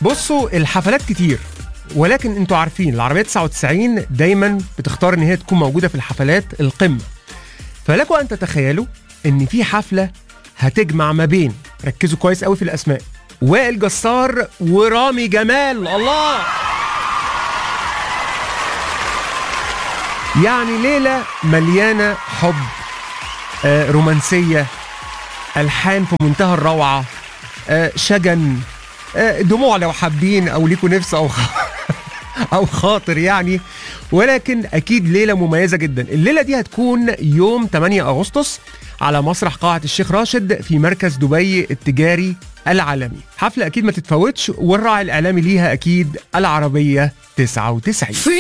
بصوا الحفلات كتير ولكن انتوا عارفين العربيه 99 دايما بتختار ان هي تكون موجوده في الحفلات القمه فلكم ان تتخيلوا ان في حفله هتجمع ما بين ركزوا كويس قوي في الاسماء وائل جسار ورامي جمال الله يعني ليله مليانه حب آه، رومانسيه الحان في منتهى الروعه آه، شجن آه، دموع لو حابين او ليكوا نفس او او خاطر يعني ولكن اكيد ليله مميزه جدا الليله دي هتكون يوم 8 اغسطس على مسرح قاعه الشيخ راشد في مركز دبي التجاري العالمي حفله اكيد ما تتفوتش والراعي الاعلامي ليها اكيد العربيه 99